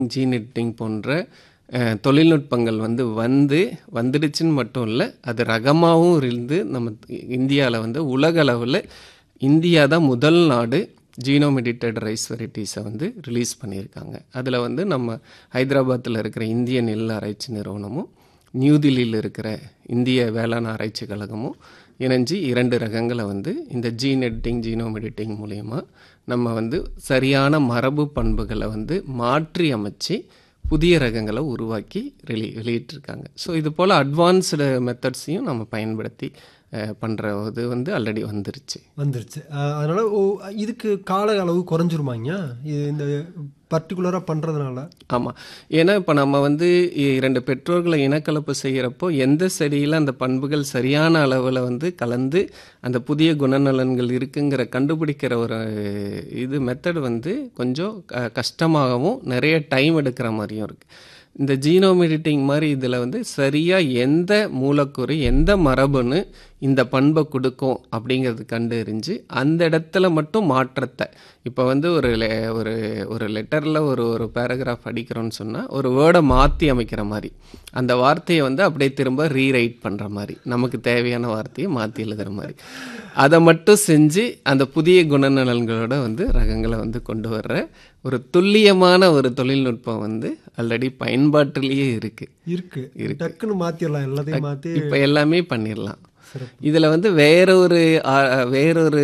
gene editing போன்ற அஹ், தொழில்நுட்பங்கள் வந்து வந்து வந்துடுச்சுன்னு மட்டும் இல்லை அது ரகமாகவும் இருந்து நம்ம இந்தியாவில் வந்து உலக அளவில் இந்தியா தான் முதல் நாடு ஜீனோம் எடிட்டட் ரைஸ் வெரைட்டிஸை வந்து ரிலீஸ் பண்ணியிருக்காங்க அதில் வந்து நம்ம ஹைதராபாத்தில் இருக்கிற இந்திய நெல் ஆராய்ச்சி நிறுவனமும் நியூ தில்லியில் இருக்கிற இந்திய வேளாண் ஆராய்ச்சி கழகமும் இணைஞ்சு இரண்டு ரகங்களை வந்து இந்த ஜீன் எடிட்டிங் ஜீனோம் எடிட்டிங் மூலயமா நம்ம வந்து சரியான மரபு பண்புகளை வந்து மாற்றி அமைச்சு புதிய ரகங்களை உருவாக்கி வெளி வெளியிட்டிருக்காங்க ஸோ இது போல் அட்வான்ஸ்டு மெத்தட்ஸையும் நம்ம பயன்படுத்தி பண்ணுற இது வந்து ஆல்ரெடி வந்துருச்சு வந்துருச்சு அஹ் அதனால ஓ இதுக்கு கால அளவு குறைஞ்சிருமாங்க இது இந்த பர்டிகுலராக பண்ணுறதுனால ஆமாம் ஏன்னா இப்போ நம்ம வந்து இ- இரண்டு பெற்றோர்களை இனக்கலப்பு செய்கிறப்போ எந்த செடியில் அந்த பண்புகள் சரியான அளவில் வந்து கலந்து அந்த புதிய குணநலன்கள் இருக்குங்கிற கண்டுபிடிக்கிற ஒரு இது மெத்தட் வந்து கொஞ்சம் க கஷ்டமாகவும் நிறைய டைம் எடுக்கிற மாதிரியும் இருக்குது இந்த ஜீனோம் எடிட்டிங் மாதிரி இதில் வந்து சரியாக எந்த மூலக்கூறு எந்த மரபணு இந்த பண்பை கொடுக்கும் அப்படிங்கிறது கண்டறிஞ்சு அந்த இடத்துல மட்டும் மாற்றத்தை இப்போ வந்து ஒரு le- ஒரு ஒரு லெட்டரில் ஒரு ஒரு பேராகிராஃப் அடிக்கிறோன்னு சொன்னால் ஒரு வேர்டை மாற்றி அமைக்கிற மாதிரி அந்த வார்த்தையை வந்து அப்படியே திரும்ப ரீரைட் பண்ணுற மாதிரி நமக்கு தேவையான வார்த்தையை மாற்றி எழுதுகிற மாதிரி அதை மட்டும் செஞ்சு அந்த புதிய குணநலன்களோட வந்து ரகங்களை வந்து கொண்டு வர்ற ஒரு துல்லியமான ஒரு தொழில்நுட்பம் வந்து ஆல்ரெடி பயன்பாட்டிலேயே இருக்குது இருக்கு டக்குன்னு மாற்றிடலாம் எல்லாத்தையும் மாற்றி இப்போ எல்லாமே பண்ணிடலாம் இதில் வந்து வேறொரு ஆ- வேறொரு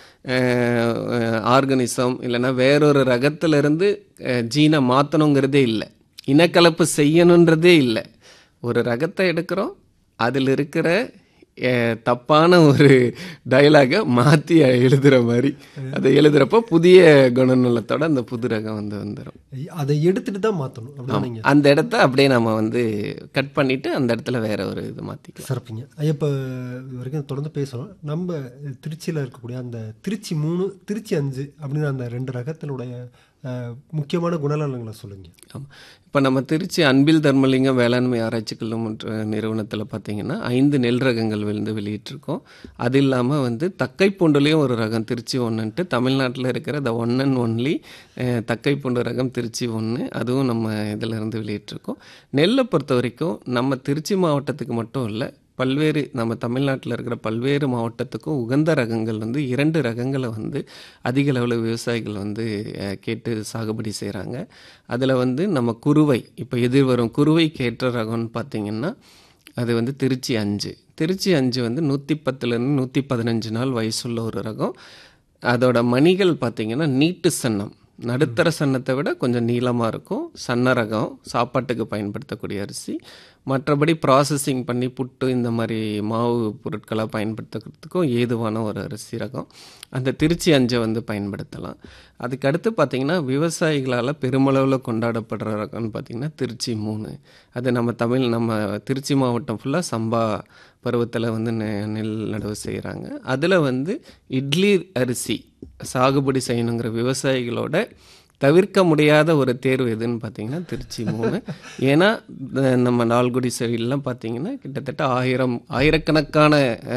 ஆர்கனிசம் இல்லைன்னா வேறொரு ரகத்திலிருந்து ஜீனை மாற்றணுங்கிறதே இல்லை இனக்கலப்பு செய்யணுன்றதே இல்லை ஒரு ரகத்தை எடுக்கிறோம் அதில் இருக்கிற அஹ், தப்பான ஒரு டயலாகை மாற்றி எழுதுகிற மாதிரி அதை எழுதுகிறப்போ புதிய குணநலத்தோட அந்த புது ரகம் வந்து வந்துடும் அதை எடுத்துட்டு தான் மாற்றணும் அப்படிதானீங்க அந்த இடத்த அப்படியே நம்ம வந்து கட் பண்ணிவிட்டு அந்த இடத்துல வேற ஒரு இது மாற்றிக்கலாம் சிறப்புங்க ஐயா இப்போ இது வரைக்கும் தொடர்ந்து பேசுகிறோம் நம்ம திருச்சியில் இருக்கக்கூடிய அந்த திருச்சி மூணு திருச்சி அஞ்சு அப்படின்னு அந்த ரெண்டு ரகத்தினுடைய அஹ், முக்கியமான குணநலங்களை சொல்லுங்க ஆமாம் இப்போ நம்ம திருச்சி அன்பில் தர்மலிங்கம் வேளாண்மை ஆராய்ச்சி கல்லூரி நிறுவனத்தில் பார்த்தீங்கன்னா ஐந்து நெல் ரகங்கள் வந்து வெளியிட்டிருக்கோம் அது இல்லாமல் வந்து தக்கைப்பூண்டுலேயும் ஒரு ரகம் திருச்சி ஒன்றுன்ட்டு தமிழ்நாட்டில் இருக்கிற த ஒன் அண்ட் ஒன்லி தக்கைப்பூண்டு ரகம் திருச்சி ஒன்று அதுவும் நம்ம இதில் இருந்து வெளியிட்டிருக்கோம் நெல்லை பொறுத்த வரைக்கும் நம்ம திருச்சி மாவட்டத்துக்கு மட்டும் இல்லை பல்வேறு நம்ம தமிழ்நாட்டில் இருக்கிற பல்வேறு மாவட்டத்துக்கும் உகந்த ரகங்கள் வந்து இரண்டு ரகங்களை வந்து அதிக அளவில் விவசாயிகள் வந்து அஹ், கேட்டு சாகுபடி செய்கிறாங்க அதில் வந்து நம்ம குருவை இப்போ எதிர்வரும் குருவைக்கு ஏற்ற ரகம்னு பார்த்தீங்கன்னா அது வந்து திருச்சி அஞ்சு திருச்சி அஞ்சு வந்து நூற்றி பத்துலேருந்து நூற்றி பதினஞ்சு நாள் வயசுள்ள ஒரு ரகம் அதோட மணிகள் பார்த்தீங்கன்னா நீட்டு சன்னம் நடுத்தர சன்னத்தை விட கொஞ்சம் நீளமாக இருக்கும் சன்ன ரகம் சாப்பாட்டுக்கு பயன்படுத்தக்கூடிய அரிசி மற்றபடி ப்ராசஸிங் பண்ணி புட்டு இந்த மாதிரி மாவு பொருட்களை பயன்படுத்துறதுக்கும் ஏதுவான ஒரு அரிசி ரகம் அந்த திருச்சி அஞ்சை வந்து பயன்படுத்தலாம் அதுக்கடுத்து பார்த்திங்கன்னா விவசாயிகளால் பெருமளவில் கொண்டாடப்படுற ரகம்னு பார்த்திங்கன்னா திருச்சி மூணு அது நம்ம தமிழ் நம்ம திருச்சி மாவட்டம் ஃபுல்லாக சம்பா பருவத்தில் வந்து நெ- நெல் நடவு செய்கிறாங்க அதில் வந்து இட்லி அரிசி சாகுபடி செய்யணுங்கிற விவசாயிகளோட தவிர்க்க முடியாத ஒரு தேர்வு எதுன்னு பார்த்தீங்கன்னா திருச்சி மூணு ஏன்னா அஹ், நம்ம நால்குடி சைடெலாம் பார்த்தீங்கன்னா கிட்டத்தட்ட ஆயிரம் ஆயிரக்கணக்கான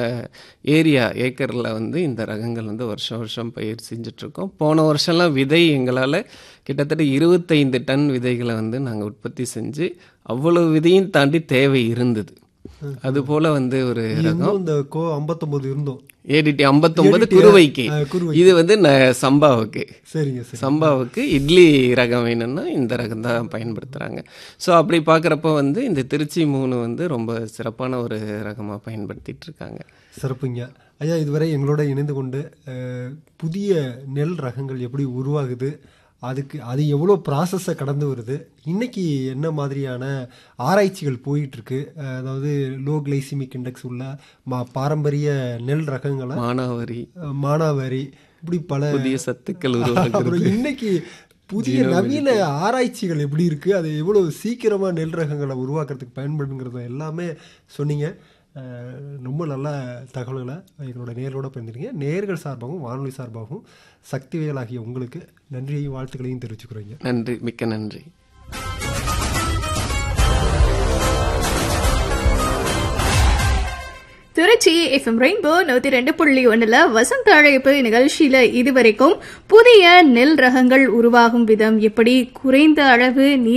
ஏரியா ஏக்கரில் வந்து இந்த ரகங்கள் வந்து வருஷம் வருஷம் பயிர் செஞ்சிட்ருக்கோம் போன வருஷம்லாம் விதை எங்களால் கிட்டத்தட்ட இருபத்தைந்து டன் விதைகளை வந்து நாங்கள் உற்பத்தி செஞ்சு அவ்வளவு விதையும் தாண்டி தேவை இருந்தது அதுபோல் வந்து ஒரு இன்னும் இந்த கோ ஐம்பத்தொம்போது இருந்தோம் ஏடிடி ஐம்பத்தொம்பது குருவைக்கு அஹ், குருவை இது வந்து ந- சம்பாவுக்கு சரிங்க சரி சம்பாவுக்கு இட்லி ரகம் வேணும்னா இந்த ரகம் தான் பயன்படுத்துகிறாங்க ஸோ அப்படி பார்க்குறப்ப வந்து இந்த திருச்சி மூணு வந்து ரொம்ப சிறப்பான ஒரு ரகமாக பயன்படுத்திட்டு இருக்காங்க சிறப்புங்க ஐயா இதுவரை எங்களோட இணைந்து கொண்டு அஹ், புதிய நெல் ரகங்கள் எப்படி உருவாகுது அதுக்கு அது எவ்வளோ ப்ராசஸை கடந்து வருது இன்னைக்கு என்ன மாதிரியான ஆராய்ச்சிகள் போயிட்டு இருக்கு அஹ், அதாவது லோ கிளைசிமிக் இண்டெக்ஸ் உள்ள மா பாரம்பரிய நெல் ரகங்களை மானாவாரி அஹ், மானாவாரி இப்படி பல புதிய சத்துக்கள் உருவாக்குறது அப்புறம் இன்னைக்கு புதிய நவீன ஆராய்ச்சிகள் எப்படி இருக்கு அது எவ்வளவு சீக்கிரமா நெல் ரகங்களை உருவாக்குறதுக்கு பயன்படுங்கிறத எல்லாமே சொன்னீங்க அஹ், ரொம்ப நல்ல தகவல்களை எங்களோட நேர்களோட பகிர்ந்துருங்க நேர்கள் சார்பாகவும் வானொலி சார்பாகவும் சக்திவேல் ஆகிய உங்களுக்கு நன்றியையும் வாழ்த்துக்களையும் தெரிவிச்சுக்கிறீங்க நன்றி மிக்க நன்றி திருச்சி எஃப்எம் ரெயின்போ நூத்தி ரெண்டு புள்ளி ஒண்ணுல வசந்த அழைப்பு நிகழ்ச்சியில இதுவரைக்கும் புதிய நெல் ரகங்கள் உருவாகும் விதம் எப்படி குறைந்த அளவு நீர்